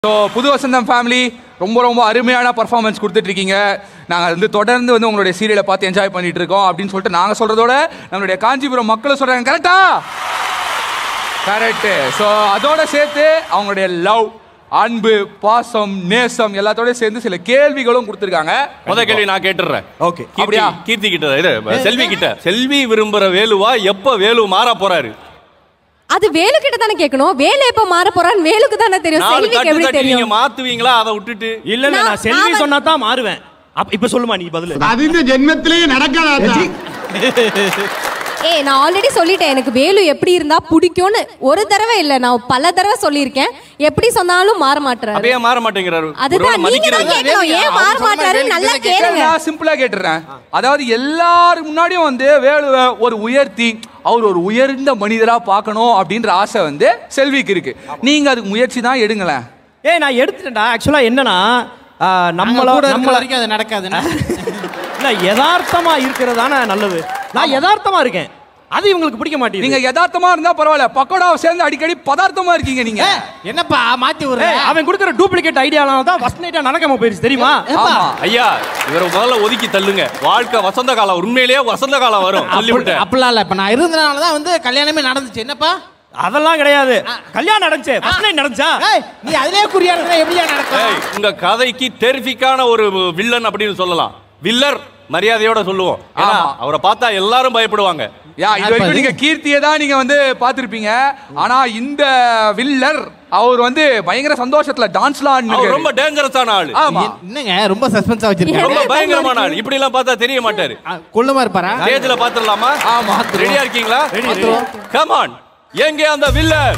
So புது வசந்தம் family ரொம்ப ரொம்ப அருமையான பர்ஃபார்மன்ஸ் கொடுத்துட்டு இருக்கீங்க நாங்கள் வந்து தொடர்ந்து வந்து உங்களுடைய சீரியலை பார்த்து என்ஜாய் பண்ணிட்டு இருக்கோம் அப்படின்னு சொல்லிட்டு நாங்கள் சொல்றதோட நம்மளுடைய காஞ்சிபுரம் மக்களும் சொல்றாங்க கரெக்டா கரெக்டு ஸோ அதோட சேர்த்து அவங்களுடைய லவ் அன்பு பாசம் நேசம் எல்லாத்தோட சேர்ந்து சில கேள்விகளும் கொடுத்துருக்காங்க முத கேள்வி நான் கேட்டுறேன் Okay. கீர்த்தி அப்படியா? கீர்த்தி கிட்ட இது செல்வி கிட்ட செல்வி விரும்புற வேலுவா எப்ப வேலு மாற போறாரு அது வேலு கிட்ட தானே கேட்கணும் வேலு எப்ப மாற போறான்னு வேலுக்கு தானே தெரியும் நாலு செல்விக்கு தட்டு எப்படி தட்டி நீங்க தெரியும் மாத்துவீங்களா அதை விட்டுட்டு இல்ல இல்ல நான்- நான் செல்வி நான் சொன்னா தான் மாறுவேன் அப்ப இப்ப சொல்லுமா நீ பதில் அது இந்த ஜென்மத்திலேயே நடக்காதா ஏய் நான் ஆல்ரெடி சொல்லிட்டேன் எனக்கு வேலு எப்படி இருந்தா பிடிக்கும்னு ஒரு தடவை இல்ல நான் பல தடவை சொல்லியிருக்கேன் எப்படி சொன்னாலும் மாற மாட்டாரு அப்படியே மாற மாட்டேங்கிறாரு அதுதான் ஒருவேளை நீங்க தான் மதிக்கிறது கேட்கணும் ஏன் மாற மாட்டாருன்னு நல்லா கேளுங்க நான் சிம்பிளா கேட்டுறேன் அதாவது எல்லாரும் முன்னாடியும் வந்து வேலுவை ஒரு உயர்த்தி அவர் ஒரு உயர்ந்த மனிதரா பார்க்கணும் அப்படின்ற ஆசை வந்து செல்விக்கு இருக்கு நீங்க அதுக்கு முயற்சி தான் எடுங்களேன் ஏய் நான் எடுத்துட்டேன்டா ஆக்சுவலா என்னன்னா ஆ, நம்மள நம்மள கூட நம்மள வரைக்கும் அது நடக்காதுன்னா இல்ல யதார்த்தமா இருக்கிறதானே நல்லது நான் யதார்த்தமா இருக்கேன் அது இவங்களுக்கு பிடிக்க நீங்க மாட்டேங்குது யதார்த்தமா இருந்தா பரவாயில்ல பக்கோடாவை சேர்ந்து அடிக்கடி பதார்த்தமா இருக்கீங்க நீங்க என்னப்பா மாத்தி விடுற ஏய், அவன் கொடுக்குற டூப்ளிகேட் ஐடியாலாம் தான் ஃபர்ஸ்ட் நைட்டா நடக்காம போயிருச்சு தெரியுமா ஆமா ஐயா இவரை முதல்ல ஒதுக்கி தள்ளுங்க வாழ்க்கை வசந்த காலம் உண்மையிலேயே வசந்த காலம் வரும் சொல்லிவிட்டேன் அப்படிலாம் இல்ல இப்ப நான் இருந்தனால தான் வந்து கல்யாணமே நடந்துச்சு என்னப்பா அதெல்லாம் கிடையாது கல்யாணம் நடந்துச்சு ஃபர்ஸ்ட் நைட் நடந்துச்சா ஏய் நீ அதிலே குறியா இருந்தா எப்படியா ஏய், நடக்கும் உங்க கதைக்கு டெரிஃபிக்கான ஒரு வில்லன் அப்படின்னு சொல்லலாம் வில்லர் மரியாதையோட சொல்லுவோம் ஏன்னா ஆமா. அவரை பார்த்தா எல்லாரும் பயப்படுவாங்க யா இது வரைக்கும் நீங்க கீர்த்தியை தான் நீங்க வந்து பார்த்திருப்பீங்க ஆனா இந்த வில்லர் அவர் வந்து பயங்கர சந்தோஷத்துல டான்ஸ்லாம் அவர் ரொம்ப டேஞ்சரஸான ஆளு ஆமா என்னங்க ரொம்ப சஸ்பென்ஸா வச்சிருக்கேன் ரொம்ப பயங்கரமான ஆள் இப்படி எல்லாம் பார்த்தா தெரிய மாட்டாரு கொள்ளுமா இருப்பாரா ஸ்டேஜ்ல பாத்துடலாமா ஆமா. ரெடியா இருக்கீங்களா கம் ஆன் எங்கே அந்த வில்லர்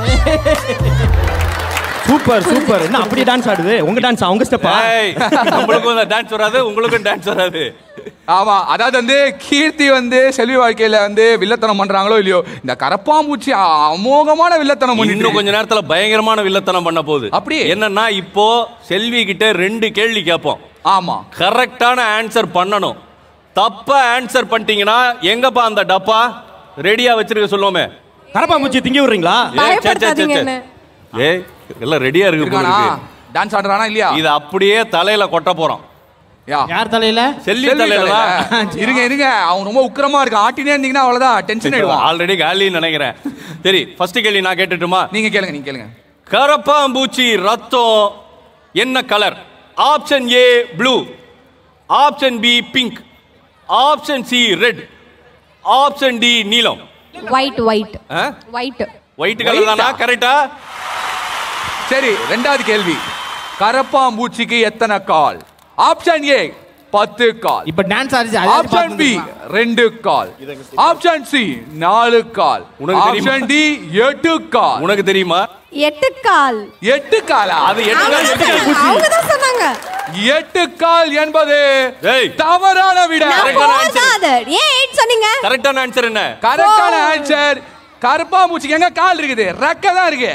சூப்பர் சூப்பர் என்ன அப்படி டான்ஸ் ஆடுது உங்க டான்ஸ் அவங்க ஸ்டெப்பா ஏய், உங்களுக்கும் டான்ஸ் வராது உங்களுக்கும் டான்ஸ் வராது ஆமா அதாவது வந்து கீர்த்தி வந்து செல்வி வாழ்க்கையில வந்து வில்லத்தனம் பண்றாங்களோ இல்லையோ இந்த கரப்பாம்பூச்சி அ- அமோகமான வில்லத்தனம் இன்னும் பண்ணிட்டு கொஞ்ச நேரத்துல பயங்கரமான வில்லத்தனம் பண்ண போகுது அப்படி? என்னன்னா இப்போ செல்வி கிட்ட ரெண்டு கேள்வி கேட்போம் ஆமா கரெக்டான ஆன்சர் பண்ணணும் தப்பா ஆன்சர் பண்ணிட்டீங்கன்னா எங்கப்பா அந்த டப்பா ரெடியா வச்சிருக்க சொல்லுவோமே கரப்பாம்பூச்சி திங்கி விடுறீங்களா ஏய், சே, சே, சே, பயப்படுத்தாதீங்க சே. என்ன. ஏய் எல்லாம் ரெடியா இருக்கு போல இருக்கானா இருக்கு. டான்ஸ் ஆடுறானா இல்லையா இது அப்படியே தலையில கொட்ட போறோம் யா யார் தலையில செல்வி செல்வி தலையில தலையில. தான் இருங்க இருங்க அவன் ரொம்ப உக்கிரமா இருக்கான் ஆட்டினே இருந்தீங்கன்னா அவ்வளவுதான் டென்ஷன் ஆயிடுவான் ஆல்ரெடி காலின்னு நினைக்கிறேன் சரி ஃபர்ஸ்ட் கேள்வி நான் கேட்டுட்டுமா நீங்க கேளுங்க நீங்க கேளுங்க கரப்பாம்பூச்சி ரத்தம் என்ன colour option A blue option B pink option C red option D நீலம் white white white white colour தானா கரெக்டா சரி ரெண்டாவது கேள்வி கரப்பாம்பூச்சிக்கு எத்தனை கால் ஆப்ஷன் ஏ பத்து கால் இப்ப டான்ஸ் ஆடிச்சு அதே ஆப்ஷன் பி ரெண்டு கால் ஆப்ஷன் சி நாலு கால் உனக்கு தெரியுமா? ஆப்ஷன் டி எட்டு கால் உனக்கு தெரியுமா எட்டு கால் எட்டு காலா அது எட்டு அவங்க கால் தான் எட்டு கால் சொன்னாங்க. பூச்சி அவங்க தான் சொன்னாங்க எட்டு கால் என்பது ஏய். தவறான விட நான் Correct ஆன four தான் அது. ஏன் eight சொன்னீங்க கரெக்டான ஆன்சர் என்ன கரெக்டான ஆன்சர் கரப்பாம்பூச்சிக்கு எங்க கால் இருக்குது ரெக்க தான் இருக்கு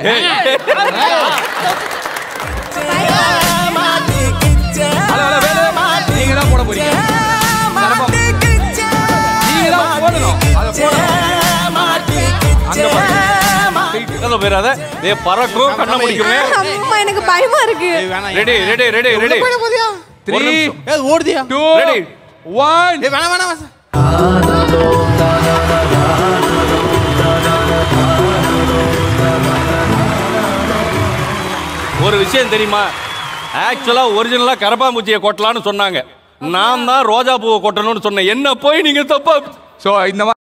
ஹலோ, ஹலோ, வேலு, நீங்க தான் போட போறீங்க கரப்பாம்பூச்சி. நீங்க தான் போடணும் அதை போடணும் அங்க பாருங்க. கதை போயிடாத ஏ பறக்கும் கண்ண முடிக்குமே அம்மா எனக்கு பயமா இருக்கு ready ready ready ready three ஏய் ஓடுதியா டூ Ready. ஒன் ஏய் வேணாம் வேணாம் வேணாம். ஒரு விஷயம் தெரியுமா ஆக்சுவலா ஒரிஜினலா கரப்பாம்பூச்சியை கொட்டலாம்னு சொன்னாங்க நான் தான் ரோஜா பூவை கொட்டணும்னு சொன்னேன் என்ன போய் நீங்க தப்பா ஸோ இந்த மாதிரி